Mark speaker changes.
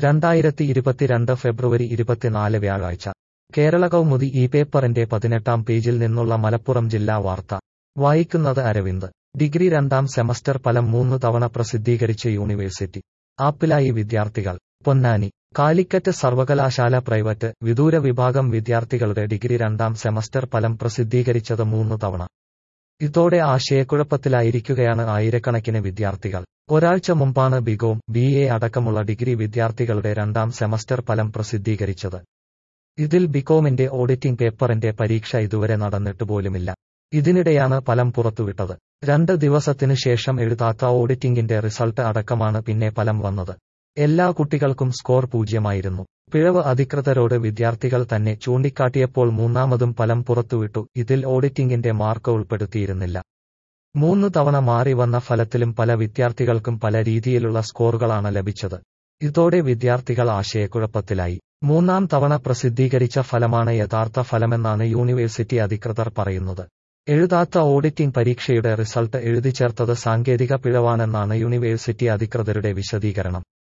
Speaker 1: രണ്ടായിരത്തി ഇരുപത്തിരണ്ട് ഫെബ്രുവരി ഇരുപത്തിനാല് വ്യാഴാഴ്ച കേരള കൗമുദി ഈ പേപ്പറിന്റെ പതിനെട്ടാം പേജിൽ നിന്നുള്ള മലപ്പുറം ജില്ലാ വാർത്ത വായിക്കുന്നത് അരവിന്ദ് ഡിഗ്രി രണ്ടാം സെമസ്റ്റർ ഫലം മൂന്ന് തവണ പ്രസിദ്ധീകരിച്ച് യൂണിവേഴ്സിറ്റി ആപ്പിലായി വിദ്യാർത്ഥികൾ പൊന്നാനി കാലിക്കറ്റ് സർവകലാശാല പ്രൈവറ്റ് വിദൂര വിഭാഗം വിദ്യാർത്ഥികളുടെ ഡിഗ്രി രണ്ടാം സെമസ്റ്റർ ഫലം പ്രസിദ്ധീകരിച്ചത് മൂന്ന് തവണ ഇതോടെ ആശയക്കുഴപ്പത്തിലായിരിക്കുകയാണ് ആയിരക്കണക്കിന് വിദ്യാർത്ഥികൾ ഒരാഴ്ച മുമ്പാണ് ബികോം ബി എ അടക്കമുള്ള ഡിഗ്രി വിദ്യാർത്ഥികളുടെ രണ്ടാം സെമസ്റ്റർ ഫലം പ്രസിദ്ധീകരിച്ചത് ഇതിൽ ബികോമിന്റെ ഓഡിറ്റിംഗ് പേപ്പറിന്റെ പരീക്ഷ ഇതുവരെ നടന്നിട്ട് പോലുമില്ല ഇതിനിടെയാണ് ഫലം പുറത്തുവിട്ടത് രണ്ട് ദിവസത്തിനു ശേഷം എഴുതാത്ത ഓഡിറ്റിംഗിന്റെ റിസൾട്ട് അടക്കമാണ് പിന്നെ ഫലം വന്നത് എല്ലാ കുട്ടികൾക്കും സ്കോർ പൂജ്യമായിരുന്നു പിഴവ് അധികൃതരോട് വിദ്യാർത്ഥികൾ തന്നെ ചൂണ്ടിക്കാട്ടിയപ്പോൾ മൂന്നാമതും ഫലം പുറത്തുവിട്ടു ഇതിൽ ഓഡിറ്റിംഗിന്റെ മാർക്ക് ഉൾപ്പെടുത്തിയിരുന്നില്ല മൂന്ന് തവണ മാറി വന്ന ഫലത്തിലും പല വിദ്യാർത്ഥികൾക്കും പല രീതിയിലുള്ള സ്കോറുകളാണ് ലഭിച്ചത് ഇതോടെ വിദ്യാർത്ഥികൾ ആശയക്കുഴപ്പത്തിലായി മൂന്നാം തവണ പ്രസിദ്ധീകരിച്ച ഫലമാണ് യഥാർത്ഥ ഫലമെന്നാണ് യൂണിവേഴ്സിറ്റി അധികൃതർ പറയുന്നത് എഴുതാത്ത ഓഡിറ്റിംഗ് പരീക്ഷയുടെ റിസൾട്ട് എഴുതി ചേർത്തത് സാങ്കേതിക പിഴവാണെന്നാണ് യൂണിവേഴ്സിറ്റി അധികൃതരുടെ വിശദീകരണം